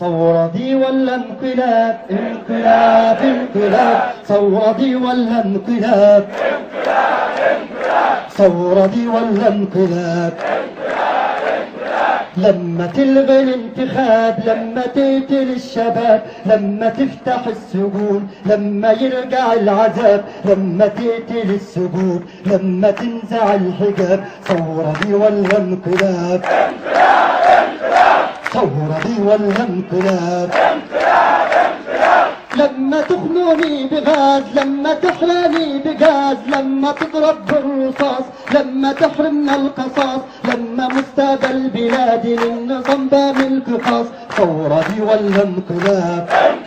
ثورة دي ولا انقلاب انقلاب انقلاب ثورة دي ولا انقلاب ثورة دي ولا انقلاب لما تلغي الانتخاب لما تقتل الشباب لما تفتح السجون لما يرجع العذاب لما تقتل السجون لما تنزع الحجاب ثورة دي ولا انقلاب ثورة دي ولا انقلاب لما تخنوني بغاز لما تحرقني بغاز لما تضرب بالرصاص لما تحرمنا القصاص لما مستقبل بلادي للنظام بعمل قصاص ثورة دي ولا انقلاب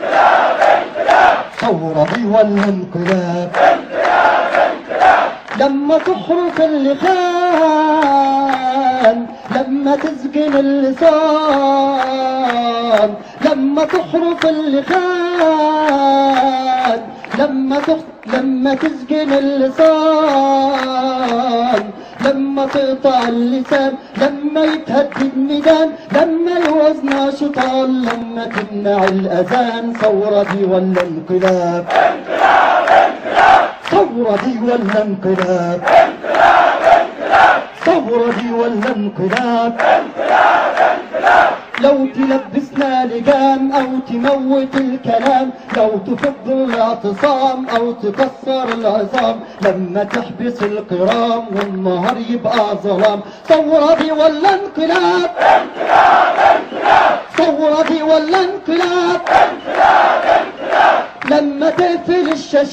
ثورة دي ولا انقلاب لما تحرق اللسان لما تسجن اللسان لما تحرق اللسان لما تخ... لما تسجن اللسان لما تقطع اللسان لما يتهدد ميدان لما الوزن شيطان لما تمنع الاذان ثورة دي ولا انقلاب ثورة دي ولا انقلاب ثورة دي ولا انقلاب لو تلبسنا لجام او تموت الكلام لو تفض الاعتصام او تكسر العظام لما تحبس القرام والنهار يبقى ظلام ثورة دي ولا انقلاب ثورة دي ولا انقلاب لما تقفل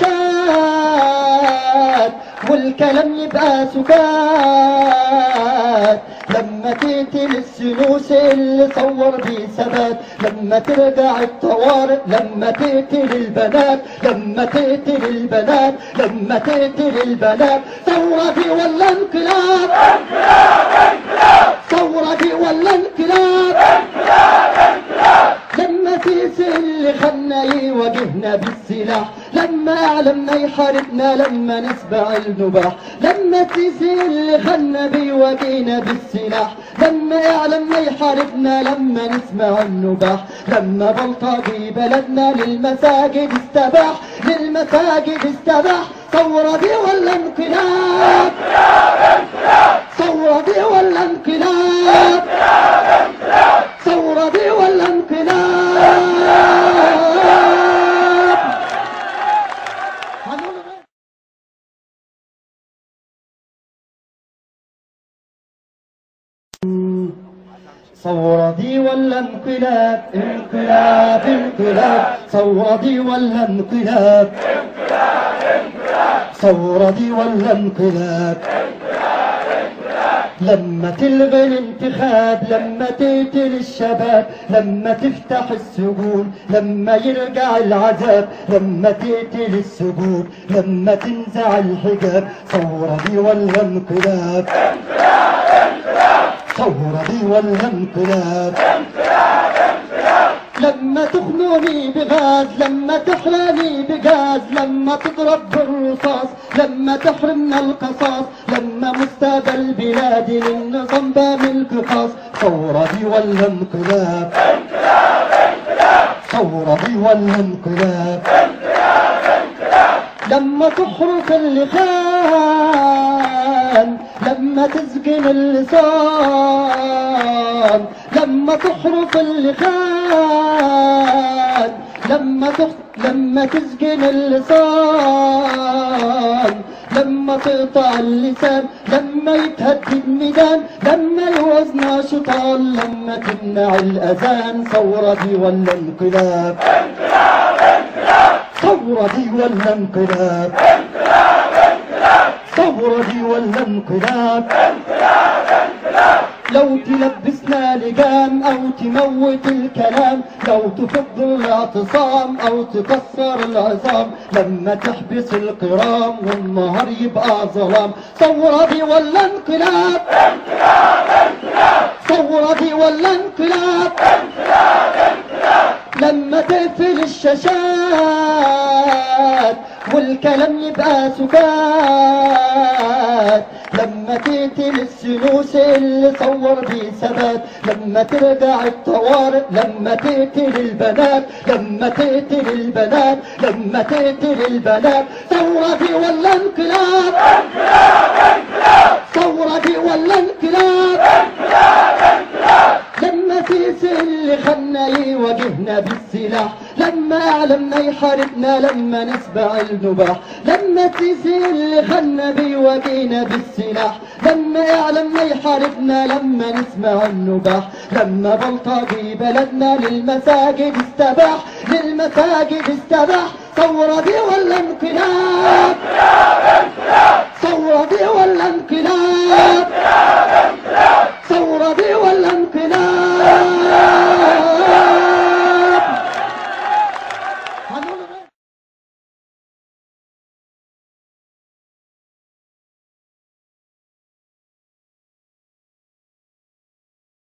الشاشات والكلام يبقى سكات لما تقتل السلوس اللي صور بيه ثبات لما ترجع الطوارئ لما تقتل البنات لما تقتل البنات لما تقتل البنات ثورة دي ولا انقلاب ثورة دي ولا انقلاب لما تقتل اللي خلنا يواجهنا بالسلاح لما علمنا يحاربنا لما نسبع النباح لما تقتل اللي خلنا بيواجهنا بالسلاح لما يعلمنا يحاربنا لما نسمع النباح لما بلطجي بلدنا للمساجد استباح للمساجد استباح ثورة دي ولا انقلاب ثورة دي ولا انقلاب ثورة دي ولا انقلاب هنقول غير ثورة دي ولا انقلاب انقلاب انقلاب ثورة دي ولا انقلاب ثورة دي ولا انقلاب لما تلغي الانتخاب لما تقتل الشباب لما تفتح السجون لما يرجع العذاب لما تقتل السجون لما تنزع الحجاب ثورة دي ولا انقلاب ثورة دي ولا انقلاب لما تخنوني بغاز لما تحرقني بغاز لما تضرب بالرصاص لما تحرمنا القصاص لما مستقبل بلادي للنظام بعمل قصاص ثورة دي ولا انقلاب ثورة دي ولا انقلاب لما تحرق اللسان لما تسجن اللسان لما تحرق اللسان لما تخ... لما تسجن اللسان لما تقطع اللسان لما يتهدد ميدان لما الوزن شيطان لما تمنع الاذان ثورة دي ولا انقلاب ثورة دي ولا انقلاب ثورة دي ولا انقلاب لو تلبسنا لجام او تموت الكلام لو تفض الاعتصام او تكسر العظام لما تحبس القرام والنهار يبقى ظلام ثورة دي ولا انقلاب ثورة دي ولا انقلاب لما تقفل الشاشات والكلام يبقى سكات لما تقتل السلوس اللي صور بيه ثبات لما ترجع الطوارئ لما تقتل البنات لما تقتل البنات لما تقتل البنات ثورة دي ولا انقلاب ثورة دي ولا انقلاب لما سيسي اللي خلنا يواجهنا بالسلاح لما اعلمنا يحاربنا لما نسبع النباح لما سيسي اللي خلنا بيواجهنا بالسلاح لما اعلمنا يحاربنا لما نسمع النباح لما بلطجي بلدنا للمساجد استباح للمساجد استباح ثورة دي ولا انقلاب ثورة دي ولا انقلاب ثورة دي ولا انقلاب